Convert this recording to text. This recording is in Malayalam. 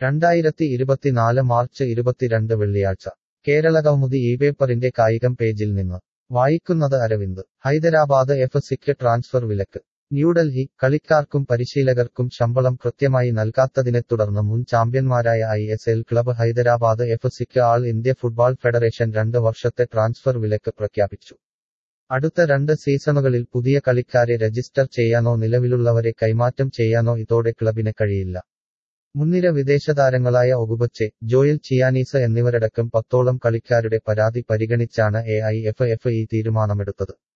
രണ്ടായിരത്തി ഇരുപത്തിനാല് മാർച്ച് ഇരുപത്തിരണ്ട് വെള്ളിയാഴ്ച കേരള കൗമുദി ഈ പേപ്പറിന്റെ കായികം പേജിൽ നിന്ന് വായിക്കുന്നത് അരവിന്ദ് ഹൈദരാബാദ് എഫ് സിക്ക് ട്രാൻസ്ഫർ വിലക്ക് ന്യൂഡൽഹി കളിക്കാർക്കും പരിശീലകർക്കും ശമ്പളം കൃത്യമായി നൽകാത്തതിനെ തുടർന്ന് മുൻ ചാമ്പ്യന്മാരായ I S L club Hyderabad F സിക്ക് ആൾ ഇന്ത്യ ഫുട്ബോൾ ഫെഡറേഷൻ രണ്ട് വർഷത്തെ ട്രാൻസ്ഫർ വിലക്ക് പ്രഖ്യാപിച്ചു അടുത്ത രണ്ട് സീസണുകളിൽ പുതിയ കളിക്കാരെ രജിസ്റ്റർ ചെയ്യാനോ നിലവിലുള്ളവരെ കൈമാറ്റം ചെയ്യാനോ ഇതോടെ ക്ലബിന് കഴിയില്ല മുൻനിര വിദേശതാരങ്ങളായ ഒഗുബച്ചെ ജോയൽ ചിയാനീസ് എന്നിവരടക്കം പത്തോളം കളിക്കാരുടെ പരാതി പരിഗണിച്ചാണ് എ ഐ എഫ് എഫ് ഈ തീരുമാനമെടുത്തത്